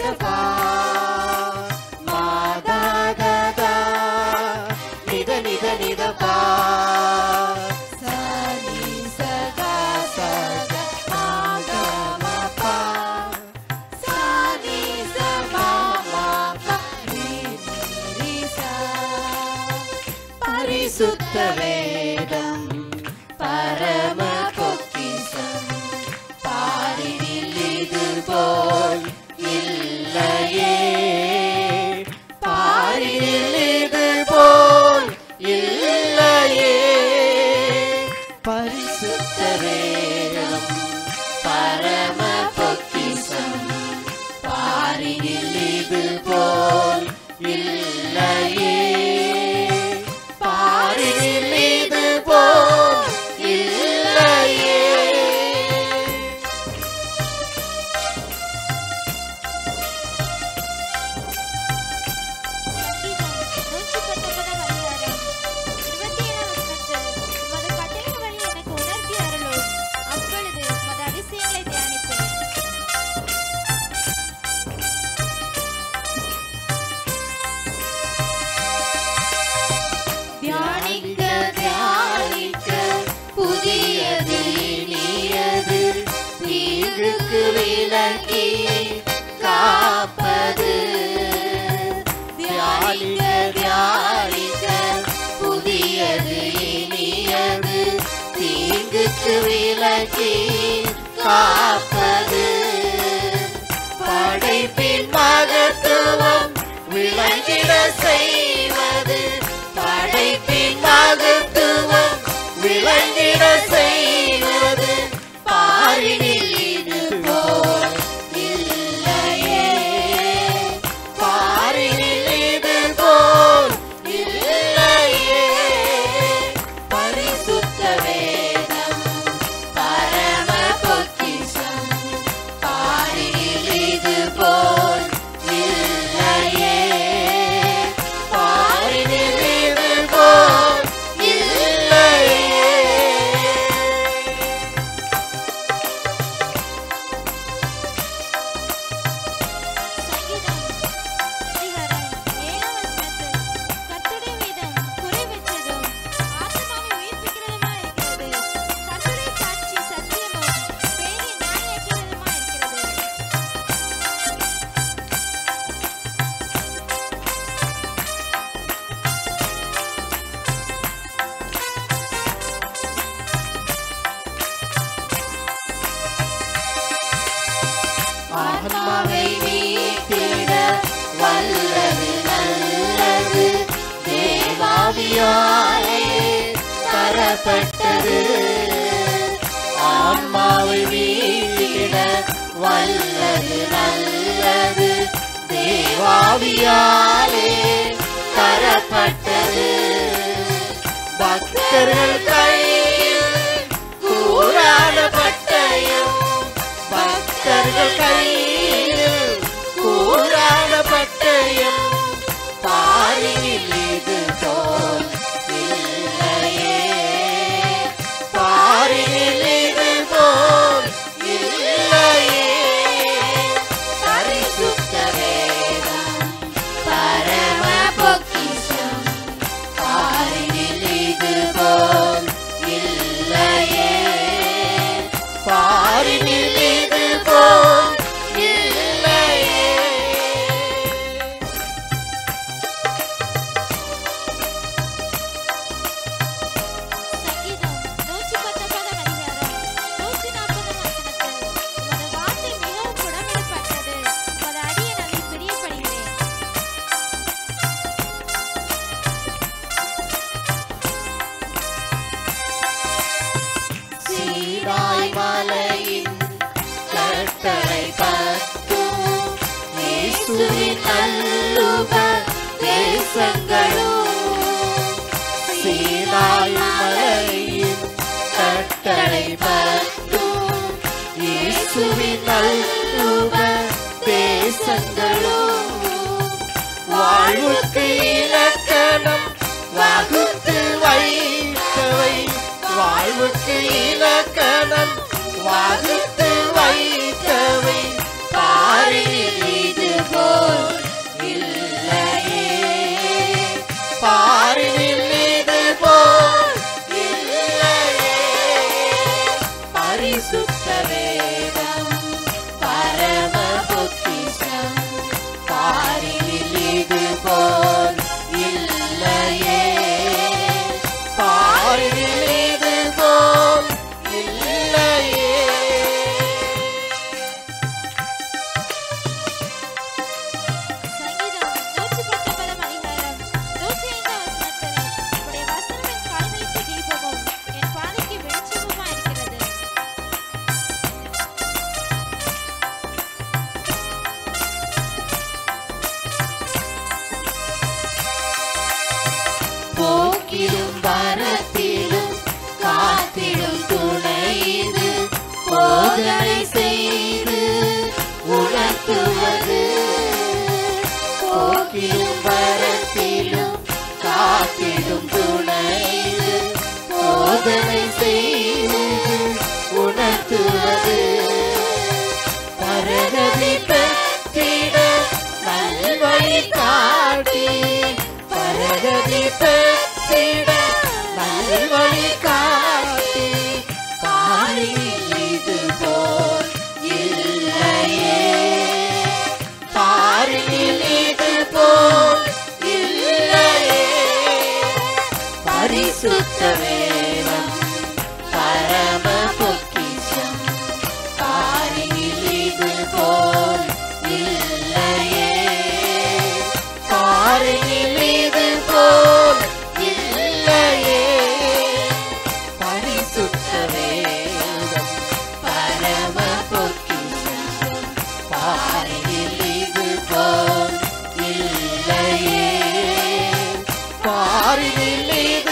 சபா மாதாததா நித நித நித பா சனி சகா சக மாகமபா சனி சமா மாபா நீரிசா பரிசுத்த வேதம் பரம பொக்கிஷம் பாரினில் இது போல் இல்லையே பாரினில் இது போல் இல்லையே பரிசுத்த வேதம் பரம பொக்கிஷம் பாரினில் இது போல் இல்லையே பாரினில் இது போல் இல்லையே நூற்றி பத்தொன்பதாம் அதிகாரம் இருபத்தி ஏழாம் வசனத்தில் உமது கட்டளை வழி எனக்கு உணர்த்தி அருளும் அப்பொழுது உமது அதிசயங்களை தியானிப்பேன் தியானிக்க தியானிக்க புதியது இனியது தீங்குக்கு விலக்கி காப்பது தியானிக்க தியானிக்க புதியது இனியது தீங்குக்கு விலக்கி காப்பது படைப்பின் மகத்துவம் விளங்கிட செய்வது படைப்பின் மகத்துவம் விளங்கிட செய்வது பாரினில் இது போல் இல்லையே பாரினில் இது போல் இல்லையே பரிசுத்த வேதம் பரம பொக்கிஷம் பாரினில் இது போல் இல்லையே பாரினில் இது போல் இல்லையே சங்கீதம் அதிகாரம் ஏழாம் வசனத்தில் கர்த்தருடைய வேதம் குறைவற்றதும் ஆத்மாவை உயிர்ப்பிக்கிறதுமாய் இருக்கிறது கர்த்தருடைய சாட்சி சத்தியமும் பேரை ஞானியாக்கிறதுமாய் இருக்கிறது ஆன்மாவை மீட்டிட வல்லது நல்லது தேவாவியாலே தரப்பட்டது ஆன்மாவை மீட்டிட வல்லது நல்லது தேவாவியாலே தரப்பட்டது பக்தர்கள் கையில் கூறான பட்டயம் பக்தர்கள் கையில் கூறான பட்டயம் பாரினில் இது போல் இல்லையே பாரினில் இது போல் இல்லையே பரிசுத்த வேதம் பரம பொக்கிஷம் பாரினில் இது போல் இல்லையே பாரினில் இது போல் இல்லையே சங்கீதம் நூற்றி பத்தொன்பதாம் அதிகாரம் நூற்றி நாற்பதாம் வசனத்தில் உமது வார்த்தை மிகவும் குணமிடப்பட்டது உமது அடியேன் அதில் பிரியப்படுகிறேன் சீனாய் மலையின் கட்டளை பத்தும் இயேசுவின் நல்லுப தேசங்களும் சீனாய் மலையின் கட்டளை பத்தும் இயேசுவின் நல்லுப தேசங்களும் வாழ்வுக்கு இலக்கணம் வகுத்து வைத்தவை வாழ்வுக்கு இலக்கணம் வகுத்து வைத்தவை பாரில் இது போக்கிலும் வரத்திலும் காத்திடும் துணை இது போதனை செய்து உணர்த்துவது போக்கிலும் வரத்திலும் காத்திடும் துணை இது போதனை செய்து உணர்த்துவது பரகதி பெற்றிட நல்வழி காட்டி பரகதி பெற்றிட நல்வழி காட்டி பாரில் இது போல் இல்லையே பாரில் இது போல் இல்லையே பரிசுத்த வேதம் பரம பொக்கிஷம் பாரினில் இது போல் இல்லையே பாரினில் இது போல் இல்லையே பரிசுத்த வேதம் பரம பொக்கிஷம் பாரினில் இது போல் இல்லையே பாரினில்